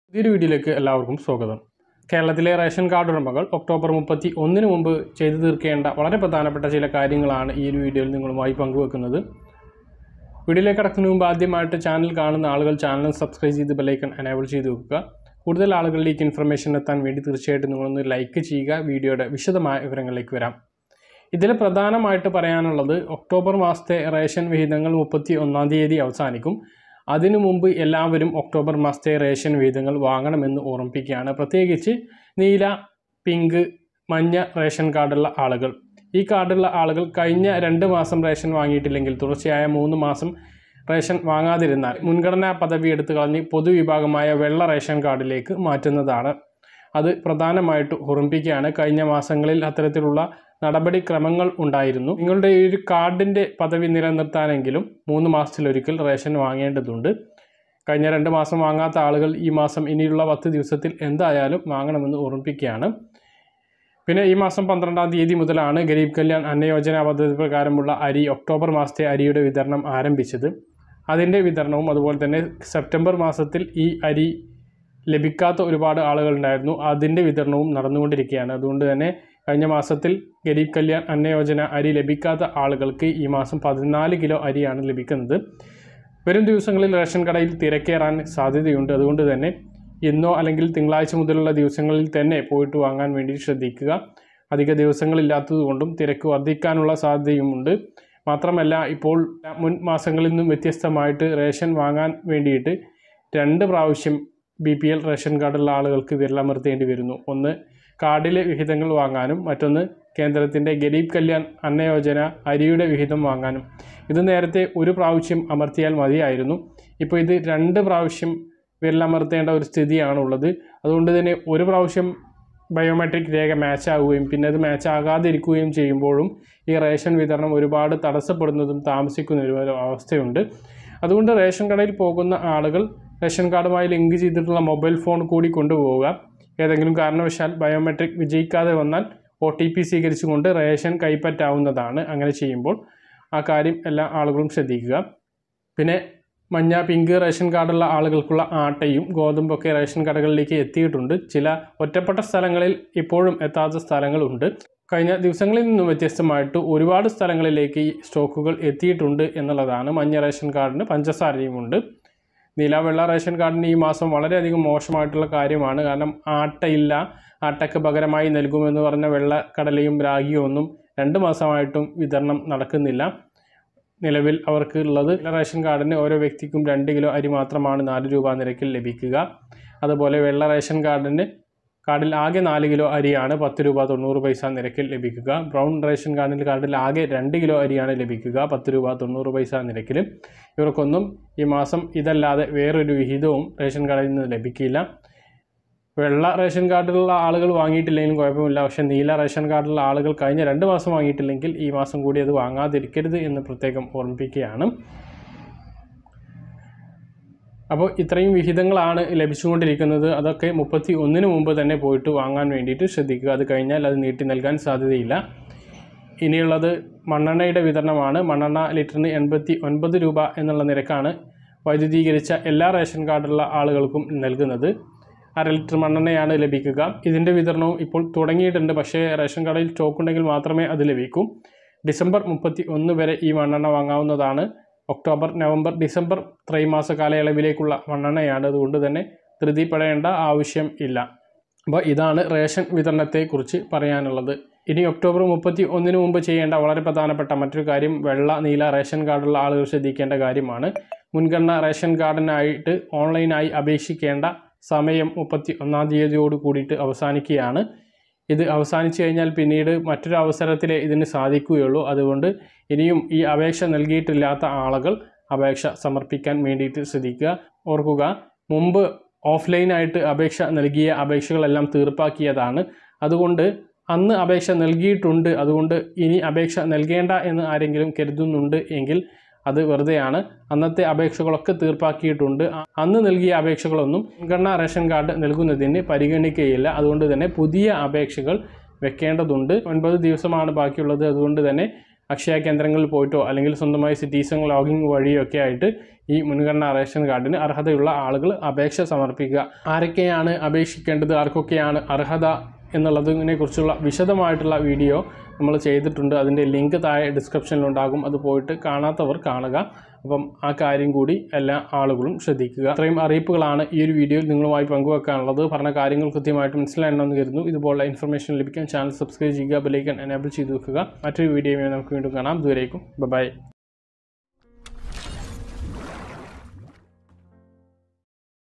പുതിയൊരു വീഡിയോയിലേക്ക് എല്ലാവർക്കും സ്വാഗതം കേരളത്തിലെ റേഷൻ കാർഡ് ഉടമകൾ ഒക്ടോബർ മുപ്പത്തി ഒന്നിന് മുമ്പ് ചെയ്തു തീർക്കേണ്ട വളരെ പ്രധാനപ്പെട്ട ചില കാര്യങ്ങളാണ് ഈ ഒരു വീഡിയോയിൽ നിങ്ങളുമായി പങ്കുവെക്കുന്നത് വീഡിയോയിലേക്ക് കടക്കുന്നതിന് മുമ്പ് ആദ്യമായിട്ട് ചാനൽ കാണുന്ന ആളുകൾ ചാനൽ സബ്സ്ക്രൈബ് ചെയ്ത് ബെലൈക്കൺ എനേബിൾ ചെയ്ത് വെക്കുക കൂടുതൽ ആളുകളിലേക്ക് ഇൻഫർമേഷൻ എത്താൻ വേണ്ടി തീർച്ചയായിട്ടും നിങ്ങളൊന്ന് ലൈക്ക് ചെയ്യുക വീഡിയോയുടെ വിശദമായ വിവരങ്ങളിലേക്ക് വരാം ഇതിൽ പ്രധാനമായിട്ട് പറയാനുള്ളത് ഒക്ടോബർ മാസത്തെ റേഷൻ വിഹിതങ്ങൾ മുപ്പത്തി ഒന്നാം തീയതി അവസാനിക്കും അതിനു മുമ്പ് എല്ലാവരും ഒക്ടോബർ മാസത്തെ റേഷൻ വിഹിതങ്ങൾ വാങ്ങണമെന്ന് ഓർമ്മിപ്പിക്കുകയാണ് പ്രത്യേകിച്ച് നീല പിങ്ക് മഞ്ഞ റേഷൻ കാർഡുള്ള ആളുകൾ ഈ കാർഡുള്ള ആളുകൾ കഴിഞ്ഞ രണ്ട് മാസം റേഷൻ വാങ്ങിയിട്ടില്ലെങ്കിൽ തുടർച്ചയായ മൂന്ന് മാസം റേഷൻ വാങ്ങാതിരുന്നാൽ മുൻഗണനാ പദവി എടുത്തു കളഞ്ഞ് പൊതുവിഭാഗമായ വെള്ള റേഷൻ കാർഡിലേക്ക് മാറ്റുന്നതാണ് അത് പ്രധാനമായിട്ട് ഓർമ്മിപ്പിക്കുകയാണ് കഴിഞ്ഞ മാസങ്ങളിൽ അത്തരത്തിലുള്ള നടപടിക്രമങ്ങൾ ഉണ്ടായിരുന്നു നിങ്ങളുടെ ഈ ഒരു കാർഡിൻ്റെ പദവി നിലനിർത്താനെങ്കിലും മൂന്ന് മാസത്തിലൊരിക്കൽ റേഷൻ വാങ്ങേണ്ടതുണ്ട് കഴിഞ്ഞ രണ്ട് മാസം വാങ്ങാത്ത ആളുകൾ ഈ മാസം ഇനിയുള്ള പത്ത് ദിവസത്തിൽ എന്തായാലും വാങ്ങണമെന്ന് ഓർമ്മിപ്പിക്കുകയാണ് പിന്നെ ഈ മാസം പന്ത്രണ്ടാം തീയതി മുതലാണ് ഗരീബ് കല്യാൺ അന്നയോജന പദ്ധതി പ്രകാരമുള്ള അരി ഒക്ടോബർ മാസത്തെ അരിയുടെ വിതരണം ആരംഭിച്ചത് അതിൻ്റെ വിതരണവും അതുപോലെ തന്നെ സെപ്റ്റംബർ മാസത്തിൽ ഈ അരി ലഭിക്കാത്ത ഒരുപാട് ആളുകളുണ്ടായിരുന്നു അതിൻ്റെ വിതരണവും നടന്നുകൊണ്ടിരിക്കുകയാണ് അതുകൊണ്ട് തന്നെ കഴിഞ്ഞ മാസത്തിൽ ഗരീബ് കല്യാൺ അന്നയോജന അരി ലഭിക്കാത്ത ആളുകൾക്ക് ഈ മാസം പതിനാല് കിലോ അരിയാണ് ലഭിക്കുന്നത് വരും ദിവസങ്ങളിൽ റേഷൻ കടയിൽ തിരക്കേറാൻ സാധ്യതയുണ്ട് അതുകൊണ്ട് തന്നെ ഇന്നോ അല്ലെങ്കിൽ തിങ്കളാഴ്ച മുതലുള്ള ദിവസങ്ങളിൽ തന്നെ പോയിട്ട് വാങ്ങാൻ വേണ്ടി ശ്രദ്ധിക്കുക അധിക ദിവസങ്ങളില്ലാത്തതുകൊണ്ടും തിരക്ക് വർദ്ധിക്കാനുള്ള സാധ്യതയുമുണ്ട് മാത്രമല്ല ഇപ്പോൾ മുൻ മാസങ്ങളിൽ നിന്നും വ്യത്യസ്തമായിട്ട് റേഷൻ വാങ്ങാൻ വേണ്ടിയിട്ട് രണ്ട് പ്രാവശ്യം ബി പി എൽ റേഷൻ കാർഡുള്ള ആളുകൾക്ക് വിരലമർത്തേണ്ടി വരുന്നു ഒന്ന് കാർഡിലെ വിഹിതങ്ങൾ വാങ്ങാനും മറ്റൊന്ന് കേന്ദ്രത്തിൻ്റെ ഗരീബ് കല്യാൺ അന്നയോജന അരിയുടെ വിഹിതം വാങ്ങാനും ഇത് നേരത്തെ ഒരു പ്രാവശ്യം അമർത്തിയാൽ മതിയായിരുന്നു ഇപ്പോൾ ഇത് രണ്ട് പ്രാവശ്യം വിരലമർത്തേണ്ട ഒരു സ്ഥിതിയാണുള്ളത് അതുകൊണ്ട് തന്നെ ഒരു പ്രാവശ്യം ബയോമെട്രിക് രേഖ മാച്ച് ആവുകയും പിന്നെ അത് മാച്ച് ആകാതിരിക്കുകയും ചെയ്യുമ്പോഴും ഈ റേഷൻ വിതരണം ഒരുപാട് തടസ്സപ്പെടുന്നതും താമസിക്കുന്ന ഒരു അവസ്ഥയുണ്ട് അതുകൊണ്ട് റേഷൻ കടയിൽ പോകുന്ന ആളുകൾ റേഷൻ കാർഡുമായി ലിങ്ക് ചെയ്തിട്ടുള്ള മൊബൈൽ ഫോൺ കൂടി കൊണ്ടുപോവുക ഏതെങ്കിലും കാരണവശാൽ ബയോമെട്രിക് വിജയിക്കാതെ വന്നാൽ ഒ ടി പി സ്വീകരിച്ചുകൊണ്ട് റേഷൻ കൈപ്പറ്റാവുന്നതാണ് അങ്ങനെ ചെയ്യുമ്പോൾ ആ കാര്യം എല്ലാ ആളുകളും ശ്രദ്ധിക്കുക പിന്നെ മഞ്ഞ പിങ്ക് റേഷൻ കാർഡുള്ള ആളുകൾക്കുള്ള ആട്ടയും ഗോതമ്പൊക്കെ റേഷൻ കടകളിലേക്ക് എത്തിയിട്ടുണ്ട് ചില ഒറ്റപ്പെട്ട സ്ഥലങ്ങളിൽ ഇപ്പോഴും എത്താത്ത സ്ഥലങ്ങളുണ്ട് കഴിഞ്ഞ ദിവസങ്ങളിൽ നിന്നും വ്യത്യസ്തമായിട്ട് ഒരുപാട് സ്ഥലങ്ങളിലേക്ക് ഈ സ്റ്റോക്കുകൾ എത്തിയിട്ടുണ്ട് എന്നുള്ളതാണ് മഞ്ഞ റേഷൻ കാർഡിന് പഞ്ചസാരയുമുണ്ട് നീല വെള്ള റേഷൻ കാർഡിന് ഈ മാസം വളരെയധികം മോശമായിട്ടുള്ള കാര്യമാണ് കാരണം ആട്ടയില്ല ആട്ടയ്ക്ക് പകരമായി നൽകുമെന്ന് പറഞ്ഞ വെള്ളക്കടലയും രാഗിയും ഒന്നും രണ്ട് മാസമായിട്ടും വിതരണം നടക്കുന്നില്ല നിലവിൽ അവർക്ക് ഉള്ളത് റേഷൻ കാർഡിന് ഓരോ വ്യക്തിക്കും രണ്ട് കിലോ അരി മാത്രമാണ് നാല് രൂപ നിരക്കിൽ ലഭിക്കുക അതുപോലെ വെള്ള റേഷൻ കാർഡിന് കാർഡിൽ ആകെ നാല് കിലോ അരിയാണ് പത്ത് രൂപ തൊണ്ണൂറ് പൈസ നിരക്കിൽ ലഭിക്കുക ബ്രൗൺ റേഷൻ കാർഡിൽ കാർഡിൽ ആകെ രണ്ട് കിലോ അരിയാണ് ലഭിക്കുക പത്ത് രൂപ തൊണ്ണൂറ് പൈസ നിരക്കിൽ ഇവർക്കൊന്നും ഈ മാസം ഇതല്ലാതെ വേറൊരു വിഹിതവും റേഷൻ കാർഡിൽ നിന്ന് ലഭിക്കില്ല വെള്ള റേഷൻ കാർഡിലുള്ള ആളുകൾ വാങ്ങിയിട്ടില്ലെങ്കിലും കുഴപ്പമില്ല പക്ഷേ നീല റേഷൻ കാർഡിലുള്ള ആളുകൾ കഴിഞ്ഞ രണ്ട് മാസം വാങ്ങിയിട്ടില്ലെങ്കിൽ ഈ മാസം കൂടി അത് വാങ്ങാതിരിക്കരുത് എന്ന് പ്രത്യേകം ഓർമ്മിപ്പിക്കുകയാണ് അപ്പോൾ ഇത്രയും വിഹിതങ്ങളാണ് ലഭിച്ചുകൊണ്ടിരിക്കുന്നത് അതൊക്കെ മുപ്പത്തി ഒന്നിന് മുമ്പ് തന്നെ പോയിട്ട് വാങ്ങാൻ വേണ്ടിയിട്ട് ശ്രദ്ധിക്കുക അത് കഴിഞ്ഞാൽ അത് നീട്ടി നൽകാൻ സാധ്യതയില്ല ഇനിയുള്ളത് മണ്ണെണ്ണയുടെ വിതരണമാണ് മണ്ണെണ്ണ ലിറ്ററിന് എൺപത്തി ഒൻപത് രൂപ എന്നുള്ള നിരക്കാണ് വൈദ്യുതീകരിച്ച എല്ലാ റേഷൻ കാർഡുള്ള ആളുകൾക്കും നൽകുന്നത് അര ലിറ്റർ മണ്ണെണ്ണയാണ് ലഭിക്കുക ഇതിൻ്റെ വിതരണവും ഇപ്പോൾ തുടങ്ങിയിട്ടുണ്ട് പക്ഷേ റേഷൻ കടയിൽ സ്റ്റോക്ക് ഉണ്ടെങ്കിൽ മാത്രമേ അത് ലഭിക്കൂ ഡിസംബർ മുപ്പത്തി ഒന്ന് വരെ ഈ മണ്ണെണ്ണ വാങ്ങാവുന്നതാണ് ഒക്ടോബർ നവംബർ ഡിസംബർ ത്രൈമാസ കാലയളവിലേക്കുള്ള മണ്ണെണ്ണയാണ് അതുകൊണ്ട് തന്നെ ധൃതിപ്പെടേണ്ട ആവശ്യം ഇല്ല അപ്പോൾ ഇതാണ് റേഷൻ വിതരണത്തെക്കുറിച്ച് പറയാനുള്ളത് ഇനി ഒക്ടോബർ മുപ്പത്തി ഒന്നിന് മുമ്പ് ചെയ്യേണ്ട വളരെ പ്രധാനപ്പെട്ട മറ്റൊരു കാര്യം വെള്ള നീല റേഷൻ കാർഡുള്ള ആളുകൾ ശ്രദ്ധിക്കേണ്ട കാര്യമാണ് മുൻഗണന റേഷൻ കാർഡിനായിട്ട് ഓൺലൈനായി അപേക്ഷിക്കേണ്ട സമയം മുപ്പത്തി ഒന്നാം തീയതിയോട് കൂടിയിട്ട് അവസാനിക്കുകയാണ് ഇത് അവസാനിച്ചു കഴിഞ്ഞാൽ പിന്നീട് മറ്റൊരു അവസരത്തിലേ ഇതിന് സാധിക്കുകയുള്ളൂ അതുകൊണ്ട് ഇനിയും ഈ അപേക്ഷ നൽകിയിട്ടില്ലാത്ത ആളുകൾ അപേക്ഷ സമർപ്പിക്കാൻ വേണ്ടിയിട്ട് ശ്രദ്ധിക്കുക ഓർക്കുക മുമ്പ് ഓഫ്ലൈനായിട്ട് അപേക്ഷ നൽകിയ അപേക്ഷകളെല്ലാം തീർപ്പാക്കിയതാണ് അതുകൊണ്ട് അന്ന് അപേക്ഷ നൽകിയിട്ടുണ്ട് അതുകൊണ്ട് ഇനി അപേക്ഷ നൽകേണ്ട എന്ന് ആരെങ്കിലും കരുതുന്നുണ്ട് എങ്കിൽ അത് വെറുതെയാണ് അന്നത്തെ അപേക്ഷകളൊക്കെ തീർപ്പാക്കിയിട്ടുണ്ട് അ- അന്ന് നൽകിയ അപേക്ഷകളൊന്നും മുൻഗണന റേഷൻ കാർഡ് നൽകുന്നതിന് പരിഗണിക്കുകയില്ല അതുകൊണ്ട് തന്നെ പുതിയ അപേക്ഷകൾ വെക്കേണ്ടതുണ്ട് ഒൻപത് ദിവസമാണ് ബാക്കിയുള്ളത് അതുകൊണ്ട് തന്നെ അക്ഷയ കേന്ദ്രങ്ങളിൽ പോയിട്ടോ അല്ലെങ്കിൽ സ്വന്തമായി സിറ്റീസൺ ലോഗിൻ വഴിയോ ഒക്കെ ആയിട്ട് ഈ മുൻഗണനാ റേഷൻ കാർഡിന് അർഹതയുള്ള ആളുകൾ അപേക്ഷ സമർപ്പിക്കുക ആരൊക്കെയാണ് അപേക്ഷിക്കേണ്ടത് ആർക്കൊക്കെയാണ് അർഹത എന്നുള്ളതിനെ കുറിച്ചുള്ള വിശദമായിട്ടുള്ള വീഡിയോ നമ്മൾ ചെയ്തിട്ടുണ്ട് അതിൻ്റെ ലിങ്ക് താഴെ ഡിസ്ക്രിപ്ഷനിലുണ്ടാകും അത് പോയിട്ട് കാണാത്തവർ കാണുക അപ്പം ആ കാര്യം കൂടി എല്ലാ ആളുകളും ശ്രദ്ധിക്കുക അത്രയും അറിയിപ്പുകളാണ് ഈ ഒരു വീഡിയോയിൽ നിങ്ങളുമായി പങ്കുവെക്കാനുള്ളത് പറഞ്ഞ കാര്യങ്ങൾ കൃത്യമായിട്ട് മനസ്സിലായെന്ന് കരുതുന്നു ഇതുപോലുള്ള ഇൻഫർമേഷൻ ലഭിക്കാൻ ചാനൽ സബ്സ്ക്രൈബ് ചെയ്യുക ബെലൈക്കൻ എനേബിൾ ചെയ്ത് വെക്കുക മറ്റൊരു വീഡിയോയുമായി നമുക്ക് വീണ്ടും കാണാം ദൂരേക്കും ബൈ